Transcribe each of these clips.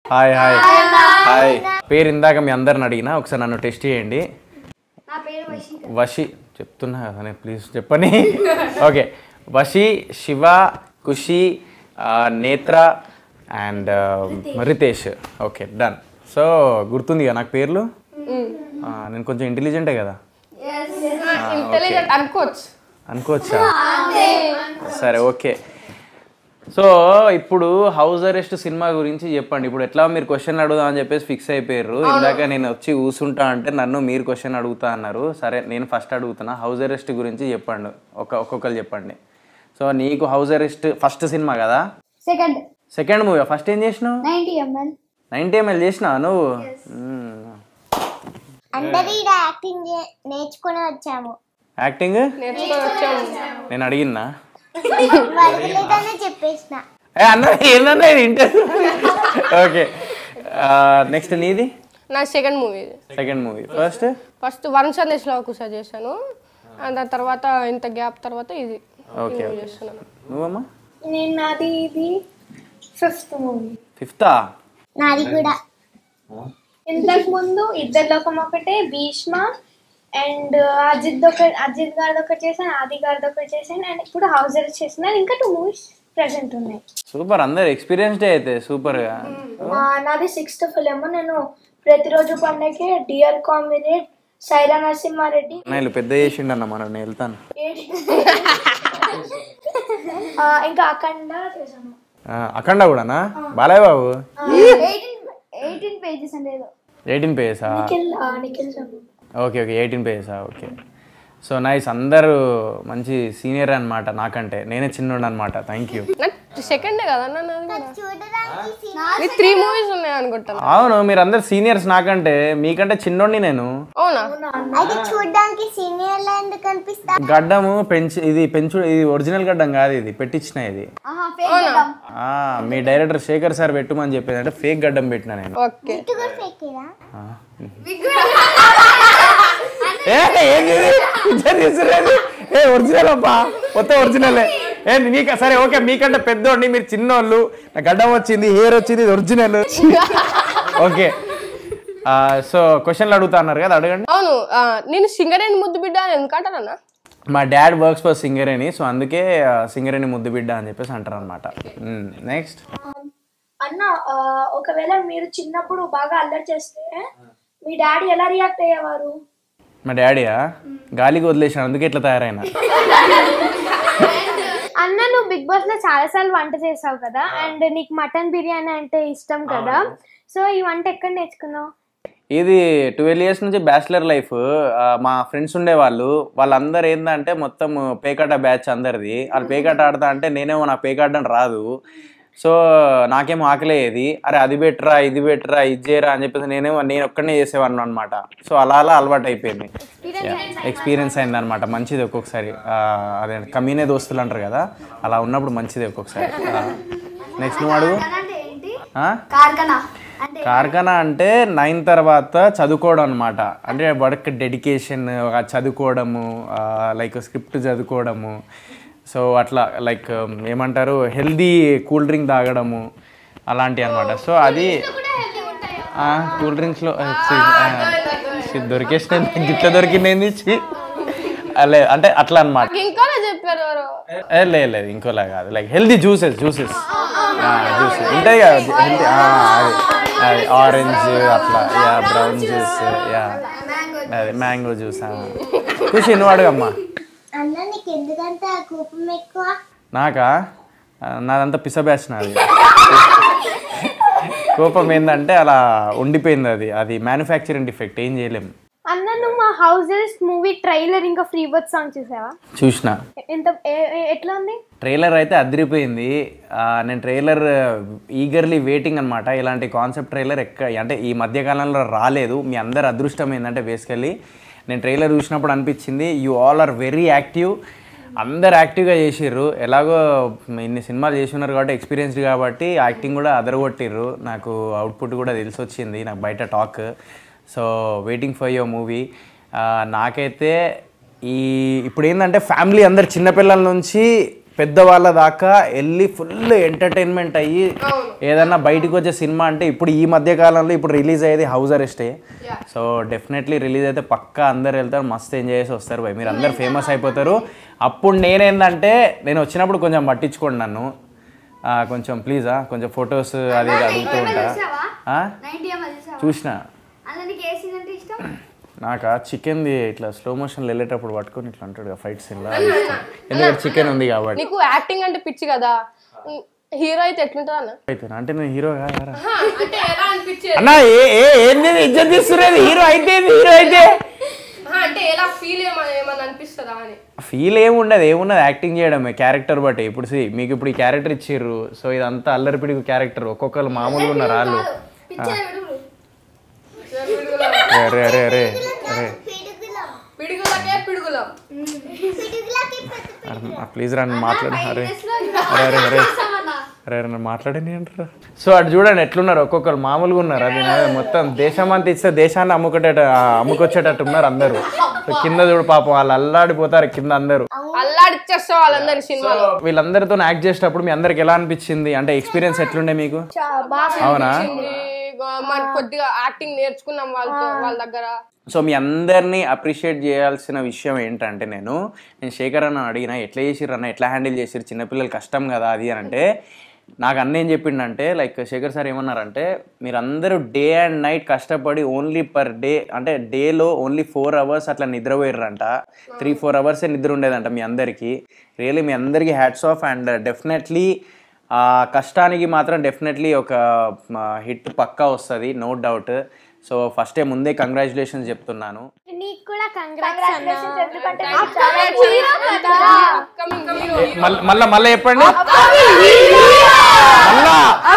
Hi hi hi పేరు ఇందాక మీ అందరిని అడిగినా ఒకసారి నన్ను టెస్ట్ చేయండి నా పేరు వశి వషి చెప్తున్నా కదా నేను ప్లీజ్ చెప్పని ఓకే వషి శివ ఖుషి ఆ, Netra and Ritesh okay done so గుర్తుంది కదా నాకు పేర్లు ఆ, నేను కొంచెం ఇంటెలిజెంటే కదా ఇంటెలిజెంట్ అనుకోవచ్చు అనుకోవచ్చా సరే ఓకే సో ఇప్పుడు హౌస్ అరెస్ట్ సినిమా గురించి చెప్పండి ఇప్పుడు ఎట్లా మీరు క్వశ్చన్ అడుగుదాం అని చెప్పేసి ఫిక్స్ అయిపోయారు ఇందాక నేను వచ్చి కూర్చుంటా అంటే నన్ను మీరు క్వశ్చన్ అడుగుతా అన్నారు సరే నేను ఫస్ట్ అడుగుతున్నా హౌస్ అరెస్ట్ గురించి చెప్పండి ఒక ఒక్కొక్కరు చెప్పండి సో నీకు హౌస్ అరెస్ట్ ఫస్ట్ సినిమా కదా సెకండ్ సెకండ్ మూవీ ఫస్ట్ ఏం చేసినావు నైన్టీ ఎంఎల్ నైన్టీ ఎంఎల్ చేసినా నువ్వు మ్మ్. అందరూ ఈడ యాక్టింగ్ చే- నేర్చుకుని వచ్చాము యాక్టింగ్ నేర్చుకొని వచ్చాము నేను అడిగినా వాళ్ళకి లేదనే చెప్పేసిన ఏ అన్న ఏందన్నా ఇది ఇంటర్ ఓకే నెక్స్ట్ నీది నా second movie second movie first first Varun Sandesh Lavakusa చేశాను అండ్ దాని తర్వాత ఇంత గ్యాప్ తర్వాత ఇది ఓకే మూవీ చేస్తున్నాను నువ్వమ్మా నేను నాది ఇది ఫిఫ్త్ మూవీ ఫిఫ్తా నాది కూడా ఇంతకు ముందు ఇద్దరు లోకం ఒకటే భీష్మ అండ్ అజిత్ ఒక అజిత్ గారిది ఒకటి చేశాను ఆది గారిది ఒకటి చేశాను అండ్ ఇప్పుడు హౌస్ అరెస్ట్ చేస్తున్నాను ఇంకా టూ మూవీస్ ప్రెసెంట్ ఉన్నాయి సూపర్ అందరు ఎక్స్పీరియన్స్డ్ అయితే సూపర్గా ఆ, నాది సిక్స్త్ ఫిలిం నేను ప్రతిరోజు పండగకి డియర్ కామ్రేడ్ సైరా నరసింహారెడ్డి నేను పెద్ద చేసిండన్న మనం నేను వెళ్తాను ఆ, ఇంకా అఖండ చేశాను ఆ, అఖండ కూడానా Balayya Babu eighteen eighteen pages అంటే ఏదో ఎయిటీన్ పేజెసా నిఖిల్ ఆ, నిఖిల్ చెప్పు ఓకే ఓకే ఎయిటీన్ పేజెసా ఓకే సో నైస్ అందరూ మంచి సీనియర్ అనమాట నాకంటే నేనే చిన్నోడు అనమాట థ్యాంక్ యూ నాకు సెకండే కదా అన్న నాది కూడా చూడడానికి మీ త్రీ మూవీస్ ఉన్నాయి అనుకుంటాను అవును మీరు అందరు సీనియర్స్ నాకంటే మీకంటే చిన్నోడిని నేను అవునా అయితే చూడడానికి సీనియర్ లా ఎందుకు కనిపిస్తా గడ్డము పెంచి ఇది పెంచు ఇది ఒరిజినల్ గడ్డం కాదు ఇది పెట్టించిన ఇది ఆ, మీ డైరెక్టర్ శేఖర్ సార్ పెట్టమని చెప్పేది అంటే ఫేక్ గడ్డం పెట్టిన నేను ఓకే కూడా ఫేకేరా ఆ. ఏ, ఏంది ఇది? పిక్చర్ తీసుకురాదు. ఏ ఒరిజినల్ అబ్బా మొత్తం ఒరిజినలే ఏ నీక సరే ఓకే మీకంటే పెద్దోడిని మీరు చిన్నోళ్ళు నా గడ్డం వచ్చింది హెయిర్ వచ్చింది ఇది ఒరిజినల్ ఓకే ఆ, సో క్వశ్చన్లు అడుగుతా అన్నారు కదా అడగండి అవును ఆ, నేను సింగరేణి ముద్దు బిడ్డ అని ఎందుకు అంటానన్నా మా dad works for Singareni so అందుకే ఆ, సింగరేణి ముద్దు బిడ్డ అని చెప్పేసి అంటారు అనమాట నెక్స్ట్ అన్న ఆ, ఒకవేళ మీరు చిన్నప్పుడు బాగా అల్లరి చేస్తే మీ డాడీ ఎలా రియాక్ట్ అయ్యేవారు మా డాడీయా గాలికి వదిలేసాను అందుకే ఇట్లా తయారైనా అన్న నువ్వు బిగ్ బాస్ లో చాలా సార్లు వంట చేసావు కదా అండ్ నీకు మటన్ బిర్యానీ అంటే ఇష్టం కదా సో ఈ వంట ఎక్కడ నేర్చుకున్నావు ఇది ట్వెల్వ్ ఇయర్స్ నుంచి బ్యాచిలర్ లైఫ్ మా ఫ్రెండ్స్ ఉండేవాళ్ళు వాళ్ళందరూ ఏంటంటే మొత్తం పేకాట బ్యాచ్ అందరిది వాళ్ళు పేకాట ఆడతా అంటే నేనేమో నాకు పేకాట అని రాదు సో నాకేమో ఆకలేది అరే అది బెటరా ఇది బెటరా ఇది చేయరా అని చెప్పేసి నేనేమో నేను ఒక్కడనే చేసేవాడిని అనమాట సో అలా అలా అలవాటు అయిపోయింది ఎక్స్పీరియన్స్ అయింది అనమాట మంచిది ఒక్కొక్కసారి ఆ, అదే కమీనే దోస్తులు అంటారు కదా అలా ఉన్నప్పుడు మంచిది ఒక్కొక్కసారి నెక్స్ట్ నువ్వు అడుగు ఆ? కార్ఖానా కార్ఖానా అంటే నైన్ తర్వాత చదువుకోవడం అనమాట అంటే వర్క్ డెడికేషన్ చదువుకోవడము లైక్ స్క్రిప్ట్ చదువుకోవడము సో అట్లా లైక్ ఏమంటారు హెల్దీ కూల్ డ్రింక్ తాగడము అలాంటివి అనమాట సో అది కూల్ డ్రింక్స్లో దొరికేసిన గిట్ల దొరికింది చి. ఆ, లేదు అంటే అట్లా అనమాట ఇంకోలా చెప్పారు ఎవరు ఏ, లేదు లేదు ఇంకోలా కాదు like healthy juices juices juice ఉంటాయి కదా హెల్తీ అది అది ఆరెంజ్ అట్లా యా బ్రౌన్ జ్యూస్ యా అదే మ్యాంగో జ్యూస్ ఖుషి నువ్వు అడుగమ్మా అన్న నీకు ఎందుకంటే ఆ కోపం ఎక్కువ నాకా ఆ, నాదంతా పిస బ్యాచ్ నాది కోపం ఏంటంటే అలా ఉండిపోయింది అది అది మ్యానుఫ్యాక్చరింగ్ డిఫెక్ట్ ఏం చేయలేం అన్న నువ్వు మా హౌసెస్ మూవీ ట్రైలర్ ఇంకా ఫ్రీ బర్త్ సాంగ్ చూసావా చూసిన ఎంత ఏ- ఏ- ఎట్లా ఉంది ట్రైలర్ అయితే అదిరిపోయింది ఆ, నేను ట్రైలర్ ఈగర్లీ వెయిటింగ్ అనమాట ఇలాంటి కాన్సెప్ట్ ట్రైలర్ ఎక్క అంటే ఈ మధ్య కాలంలో రాలేదు మీ అందరి అదృష్టం ఏంటంటే బేసికల్లీ నేను ట్రైలర్ చూసినప్పుడు అనిపించింది you all are very active అందరు యాక్టివ్గా చేసిర్రు ఎలాగో ఇన్ని సినిమాలు చేసి ఉన్నారు కాబట్టి ఎక్స్పీరియన్స్డ్ కాబట్టి యాక్టింగ్ కూడా అదరగొట్టిర్రు నాకు అవుట్పుట్ కూడా తెలిసి వచ్చింది నాకు బయట talk so waiting for your movie నాకైతే ఈ ఇప్పుడు ఏంటంటే ఫ్యామిలీ అందరు చిన్నపిల్లల నుంచి పెద్దవాళ్ళ దాకా వెళ్ళి ఫుల్ ఎంటర్టైన్మెంట్ అయ్యి ఏదన్నా బయటకు వచ్చే సినిమా అంటే ఇప్పుడు ఈ మధ్య కాలంలో ఇప్పుడు రిలీజ్ అయ్యేది హౌస్ అరెస్టే సో డెఫినెట్లీ రిలీజ్ అయితే పక్కా అందరు వెళ్తారు మస్తు ఎంజాయ్ చేసి వస్తారు భయ్ మీరు అందరు ఫేమస్ అయిపోతారు అప్పుడు నేనేందంటే నేను వచ్చినప్పుడు కొంచెం పట్టించుకోండి నన్ను ఆ, కొంచెం ప్లీజా కొంచెం ఫొటోస్ అది ఇది అడుగుతూ ఉంటా ఆ? చూసిన అలా నీకు ఏ సీన్ అంటే ఇష్టం నాకా చికెన్ది ఇట్లా స్లో మోషన్ వెళ్ళేటప్పుడు పట్టుకొని ఇట్లా అంటాడు ఫైట్ సీన్లో ఎందుకంటే చికెన్ ఉంది కాబట్టి నీకు యాక్టింగ్ అంటే పిచ్చి కదా హీరో అయితే ఎట్లుంటుంది అన్న అయితే అంటే నేను హీరో కాదా అంటే ఎలా అనిపించేది అన్న ఏ ఏ ఏంది ఇజ్జత్ తీస్తున్నది హీరో అయితే హీరో అయితే అంటే ఎలా ఫీల్ ఏమన్నా అనిపిస్తుందా అని ఫీల్ ఏముండదు ఏమున్నది యాక్టింగ్ చేయడమే క్యారెక్టర్ బట్టి ఇప్పుడు సి మీకు ఇప్పుడు ఈ క్యారెక్టర్ ఇచ్చిర్రు సో ఇదంతా అల్లరిపిడికి క్యారెక్టర్ ఒక్కొక్కరు మామూలుగా ఉన్నారు వాళ్ళు అరే అరే అరే అరే పిడుగులకే పిడుగులం ప్లీజ్ రా మాట్లాడి అరే అరే అరే అరే అరే అరే నన్ను మాట్లాడని అంటారా సో అటు చూడండి ఎట్లున్నారు ఒక్కొక్కరు మామూలుగా ఉన్నారు అది నాది మొత్తం దేశం అంతా ఇస్తే దేశాన్ని అమ్ముకునేట అమ్ముకొచ్చేటట్టు ఉన్నారు అందరూ సో కింద చూడు పాపం వాళ్ళు అల్లాడిపోతారు కింద అందరూ అల్లాడిచ్చేస్తావు వాళ్ళందరి సినిమాలో వీళ్ళందరితో యాక్ట్ చేసేటప్పుడు మీ అందరికి ఎలా అనిపించింది అంటే ఎక్స్పీరియన్స్ ఎట్లుండే మీకు అవునా మన కొద్దిగా యాక్టింగ్ నేర్చుకున్నాం వాళ్ళతో వాళ్ళ దగ్గర సో మీ అందరినీ అప్రిషియేట్ చేయాల్సిన విషయం ఏంటంటే నేను నేను శేఖర్ అన్న అడిగిన ఎట్లా చేసిర్రు అన్న ఎట్లా హ్యాండిల్ చేసిర్రు చిన్నపిల్లలు కష్టం కదా అది అని అంటే నాకు అన్న ఏం చెప్పిండంటే లైక్ శేఖర్ సార్ ఏమన్నారంటే మీరందరూ డే అండ్ నైట్ కష్టపడి ఓన్లీ పర్ డే అంటే డేలో ఓన్లీ ఫోర్ అవర్స్ అట్లా నిద్రపోయారంట త్రీ ఫోర్ అవర్సే నిద్ర ఉండేదంట మీ అందరికీ రియలీ మీ అందరికీ హ్యాట్స్ ఆఫ్ అండ్ డెఫినెట్లీ ఆ కష్టానికి మాత్రం డెఫినెట్లీ ఒక హిట్ పక్కా వస్తుంది నో డౌట్ సో ఫస్టే ముందే కంగ్రాచులేషన్స్ చెప్తున్నాను నీకు కూడా కంగ్రాచులేషన్స్ ఎందుకంటే అప్కమింగ్ హీరో మళ్ళీ మళ్ళా మళ్ళీ చెప్పండి మళ్ళా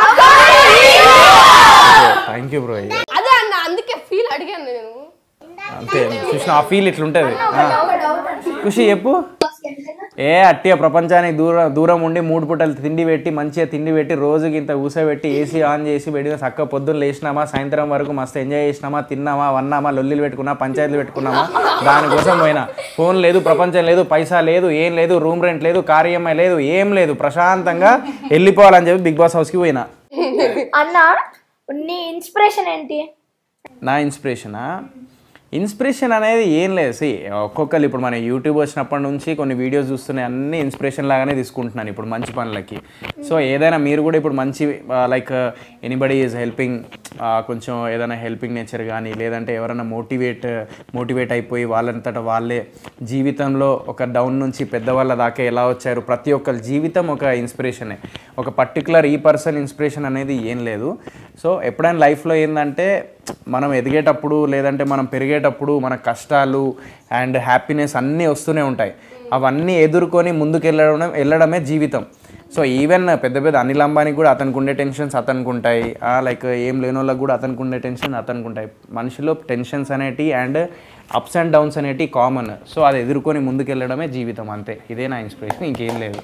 థ్యాంక్ యూ బ్రో అదే అన్న అందుకే ఫీల్ అడిగాను నేను అంతే చూసిన ఆ ఫీల్ ఇట్లుంటది ఆ. ఖుషి చెప్పు ఏ అట్టిగా ప్రపంచానికి దూరం దూరం ఉండి మూడు పూటలు తిండి పెట్టి మంచిగా తిండి పెట్టి రోజుకి ఇంత ఊసబెట్టి ఏసీ ఆన్ చేసి పెట్టి చక్క పొద్దున్న లేచినామా సాయంత్రం వరకు మస్తు ఎంజాయ్ చేసినామా తిన్నామా వన్నామా లొల్లిలు పెట్టుకున్నా పంచాయతీలు పెట్టుకున్నామా దానికోసం పోయినా ఫోన్ లేదు ప్రపంచం లేదు పైసా లేదు ఏం లేదు రూమ్ రెంట్ లేదు కార్ ఈఎంఐ లేదు ఏం లేదు ప్రశాంతంగా వెళ్ళిపోవాలని చెప్పి బిగ్ బాస్ హౌస్కి పోయినా అన్న నీ ఇన్స్పిరేషన్ ఏంటి నా ఇన్స్పిరేషనా ఇన్స్పిరేషన్ అనేది ఏం లేదు సి ఒక్కొక్కరు ఇప్పుడు మన యూట్యూబ్ వచ్చినప్పటి నుంచి కొన్ని వీడియోస్ చూస్తున్నాయి అన్ని ఇన్స్పిరేషన్ లాగానే తీసుకుంటున్నాను ఇప్పుడు మంచి పనులకి సో ఏదైనా మీరు కూడా ఇప్పుడు మంచి లైక్ ఎనీబడి ఈజ్ హెల్పింగ్ కొంచెం ఏదైనా హెల్పింగ్ నేచర్ కానీ లేదంటే ఎవరైనా మోటివేట్ మోటివేట్ అయిపోయి వాళ్ళంతట వాళ్ళే జీవితంలో ఒక డౌన్ నుంచి పెద్దవాళ్ళ దాకా ఎలా వచ్చారు ప్రతి ఒక్కరి జీవితం ఒక ఇన్స్పిరేషనే ఒక పర్టికులర్ ఈ పర్సన్ ఇన్స్పిరేషన్ అనేది ఏం లేదు సో ఎప్పుడైనా లైఫ్లో ఏంటంటే మనం ఎదిగేటప్పుడు లేదంటే మనం పెరిగేటప్పుడు మన కష్టాలు అండ్ హ్యాపీనెస్ అన్నీ వస్తూనే ఉంటాయి అవన్నీ ఎదుర్కొని ముందుకు వెళ్ళడం వెళ్ళడమే జీవితం సో ఈవెన్ పెద్ద పెద్ద అనిల్ అంబానీకి కూడా అతనికి ఉండే టెన్షన్స్ అతనికి ఉంటాయి లైక్ ఏం లేని వాళ్ళకి కూడా అతనికి ఉండే టెన్షన్ అతనికి ఉంటాయి మనిషిలో టెన్షన్స్ అనేటి అండ్ అప్స్ అండ్ డౌన్స్ అనేటి కామన్ సో అది ఎదుర్కొని ముందుకు వెళ్ళడమే జీవితం అంతే ఇదే నా ఇన్స్పిరేషన్ ఇంకేం లేదు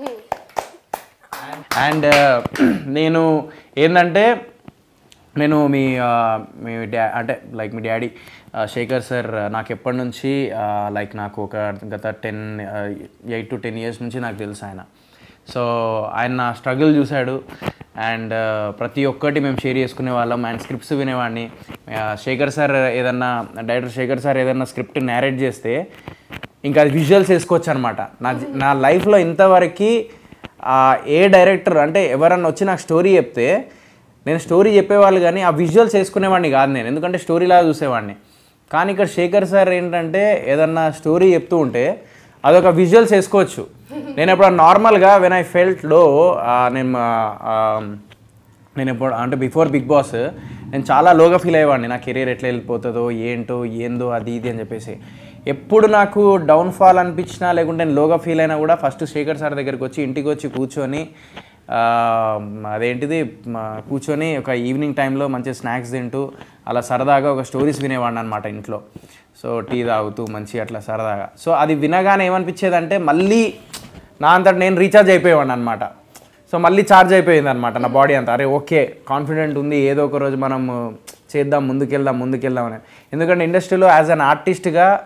అండ్ నేను ఏంటంటే నేను మీ ఆ, మీ డా అంటే లైక్ మీ డాడీ ఆ, శేఖర్ సార్ నాకు ఎప్పటి నుంచి ఆ, లైక్ నాకు ఒక గత ten eight to ten years నుంచి నాకు తెలుసు ఆయన సో ఆయన నా స్ట్రగుల్ చూశాడు అండ్ ప్రతి ఒక్కటి మేము షేర్ చేసుకునే వాళ్ళం అండ్ స్క్రిప్ట్స్ వినేవాడిని ఆ, శేఖర్ సార్ ఏదన్నా డైరెక్టర్ శేఖర్ సార్ ఏదన్నా స్క్రిప్ట్ నేరేట్ చేస్తే ఇంకా అది విజువల్స్ వేసుకోవచ్చు అనమాట నా జీ- నా లైఫ్లో ఇంతవరకు ఆ, ఏ డైరెక్టర్ అంటే ఎవరన్నా వచ్చి నాకు స్టోరీ చెప్తే నేను స్టోరీ చెప్పేవాళ్ళు కానీ ఆ విజువల్స్ వేసుకునేవాడిని కాదు నేను ఎందుకంటే స్టోరీలాగా చూసేవాడిని కానీ ఇక్కడ శేఖర్ సార్ ఏంటంటే ఏదన్నా స్టోరీ చెప్తూ ఉంటే అదొక విజువల్స్ వేసుకోవచ్చు నేను ఎప్పుడు నార్మల్గా వెన్ ఐ ఫెల్ట్ లో నేను ఆ, నేను ఎప్పుడు అంటే బిఫోర్ బిగ్ బాస్ నేను చాలా లోగా ఫీల్ అయ్యేవాడిని నా కెరీర్ ఎట్లా వెళ్ళిపోతుందో ఏంటో ఏందో అది ఇది అని చెప్పేసి ఎప్పుడు నాకు డౌన్ఫాల్ అనిపించినా లేకుంటే నేను లోగా ఫీల్ అయినా కూడా ఫస్ట్ శేఖర్ సార్ దగ్గరికి వచ్చి ఇంటికి వచ్చి కూర్చొని ఆ, అదేంటిది మా కూర్చొని ఒక ఈవినింగ్ టైంలో మంచి స్నాక్స్ తింటూ అలా సరదాగా ఒక స్టోరీస్ వినేవాడిని అనమాట ఇంట్లో సో టీ తాగుతూ మంచి అట్లా సరదాగా సో అది వినగానే ఏమనిపించేదంటే మళ్ళీ నా అంతటి నేను రీఛార్జ్ అయిపోయేవాడిని అనమాట సో మళ్ళీ ఛార్జ్ అయిపోయింది అనమాట నా బాడీ అంతా అరే ఓకే కాన్ఫిడెంట్ ఉంది ఏదో ఒక రోజు మనం చేద్దాం ముందుకెళ్దాం ముందుకెళ్దాం అని ఎందుకంటే ఇండస్ట్రీలో యాజ్ అన్ ఆర్టిస్ట్గా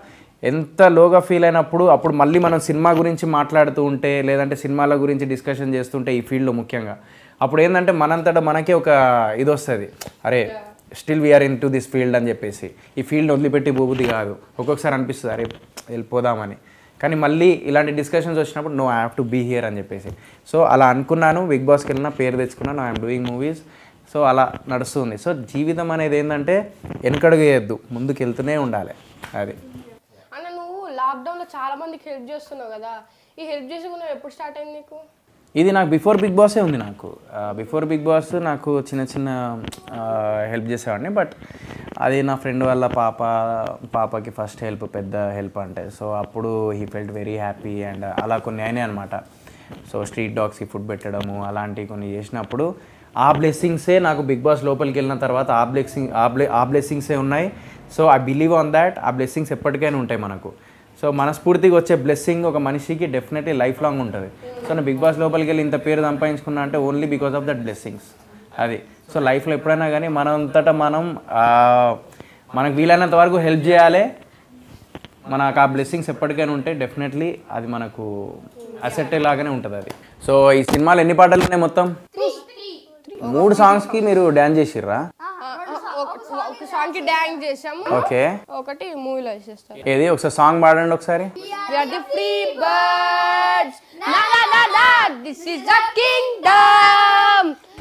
ఎంత లోగా ఫీల్ అయినప్పుడు అప్పుడు మళ్ళీ మనం సినిమా గురించి మాట్లాడుతూ ఉంటే లేదంటే సినిమాల గురించి డిస్కషన్ చేస్తుంటే ఈ ఫీల్డ్లో ముఖ్యంగా అప్పుడు ఏంటంటే మనంతటా మనకే ఒక ఇది వస్తుంది అరే still we're into this field అని చెప్పేసి ఈ ఫీల్డ్ వదిలిపెట్టి పోబుద్ది కాదు ఒక్కొక్కసారి అనిపిస్తుంది అరే వెళ్ళిపోదామని కానీ మళ్ళీ ఇలాంటి డిస్కషన్స్ వచ్చినప్పుడు no I have to be here అని చెప్పేసి సో అలా అనుకున్నాను బిగ్ బాస్కి వెళ్ళిన పేరు తెచ్చుకున్నాను ఐఎమ్ డూయింగ్ మూవీస్ సో అలా నడుస్తుంది సో జీవితం అనేది ఏంటంటే వెనకడుగు వేయద్దు ముందుకు వెళ్తూనే ఉండాలి అది అన్న నువ్వు లాక్డౌన్లో చాలా మందికి హెల్ప్ చేస్తున్నావు కదా ఈ హెల్ప్ చేసి నువ్వు ఎప్పుడు స్టార్ట్ అయింది నీకు ఇది నాకు బిఫోర్ బిగ్ బాసే ఉంది నాకు బిఫోర్ బిగ్ బాస్ నాకు చిన్న చిన్న హెల్ప్ చేసేవాడిని బట్ అది నా ఫ్రెండ్ వాళ్ళ పాప పాపకి ఫస్ట్ హెల్ప్ పెద్ద హెల్ప్ అంటే సో అప్పుడు he felt very happy and అలా కొన్ని అయినాయి అనమాట సో స్ట్రీట్ డాగ్స్కి ఫుడ్ పెట్టడము అలాంటివి కొన్ని చేసినప్పుడు ఆ బ్లెస్సింగ్సే నాకు బిగ్ బాస్ లోపలికి వెళ్ళిన తర్వాత ఆ బ్లెస్సింగ్ ఆ బ్లె ఆ బ్లెస్సింగ్సే ఉన్నాయి so I believe on that ఆ బ్లెస్సింగ్స్ ఎప్పటికైనా ఉంటాయి మనకు సో మనస్ఫూర్తిగా వచ్చే బ్లెస్సింగ్ ఒక మనిషికి డెఫినెట్లీ లైఫ్ లాంగ్ ఉంటుంది సో నేను బిగ్ బాస్ లోపలికి వెళ్ళి ఇంత పేరు సంపాదించుకున్నా అంటే only because of that blessings అది సో లైఫ్లో ఎప్పుడైనా కానీ మనంతటా మనం ఆ, మనకు వీలైనంత వరకు హెల్ప్ చేయాలి మనకు ఆ బ్లెస్సింగ్స్ ఎప్పటికైనా ఉంటే డెఫినెట్లీ అది మనకు అసెట్ లాగానే ఉంటుంది అది సో ఈ సినిమాలో ఎన్ని పాటలు ఉన్నాయి మొత్తం మూడు సాంగ్స్కి మీరు డ్యాన్స్ చేసిర్రా ఒక సాంగ్కి డ్యాన్స్ చేసాము ఓకే ఒకటి మూవీలో వేసేస్తాం ఏది ఒకసారి సాంగ్ పాడండి ఒకసారి We are the free birds. Na na na na. This is the kingdom.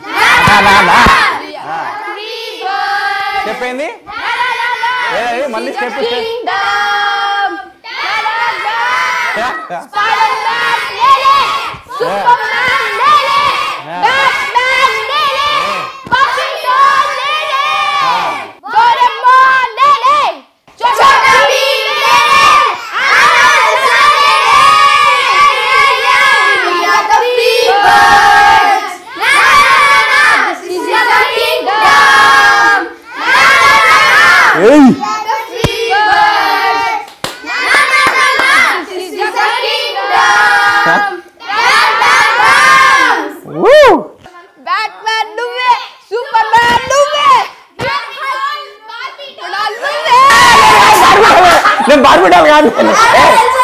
Free birds. చెప్పింది Na na na na. ఏది మళ్ళీ This is step the kingdom. Na na na na. Spider-Man, lele. Superman, lele. Batman, lele. Papiton, lele. Doraemon, lele. Chota Bheem, lele. Anansa, lele. We are the free birds. Na na na na. This is the kingdom. Na na na na. ఏయ్ The free birds. Na na na na. This is the kingdom. Batman నువ్వే Superman నువ్వే నేను బార్బిటాల్ కాదు